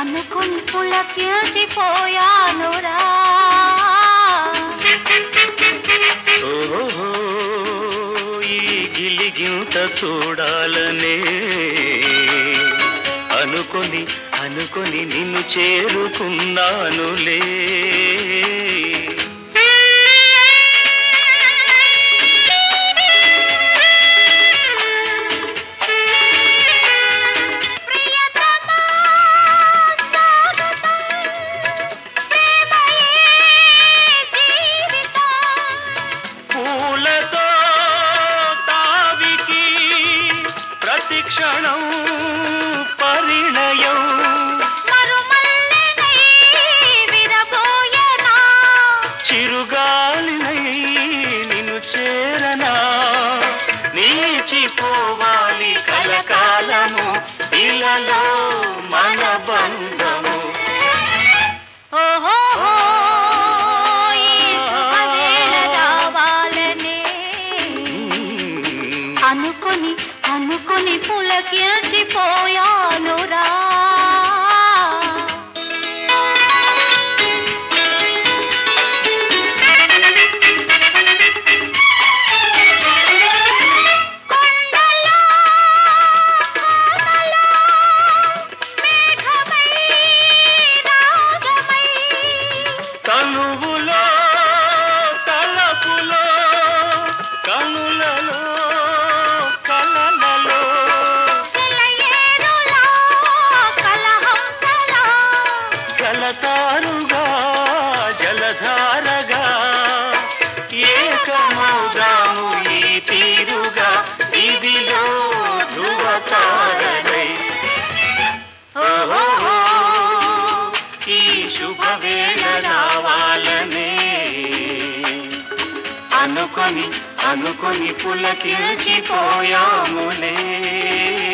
అనుకుని పులకిల్చిపోయానురా ఓహో ఈ గిలిగింత చూడాలనే అనుకొని అనుకొని నిన్ను చేరుకున్నానులే ప్రియతమా, స్వాగతం, ప్రేమయే జీవితం. పూలతో తావికి ప్రతిక్షణం పరిణయం మరుమల్లెనై విరబోయనా, చిరుగాలినై నిన్ను చేరనా నీచిపోవాలి కలకాలము ఇలలో మన బంధము ఓహోహో, ఈ శుభవేళ రావాలనే. అనుకుని అనుకుని పులకిల్చిపోయానురా కొండలో కోనలో మేఘమై రాగమై తనువులో తలపులో కనులలో కలలలో సెలయేరులా కలహంసలా జలతారుగా జలధారగా ఏకమౌదాము ఈ తీరుగా ఇదిలో ధృవతారలై ఓహో ఈ శుభవేళ రావాలనే అనుకొని అనుకొని పులకిల్చిపోయాములే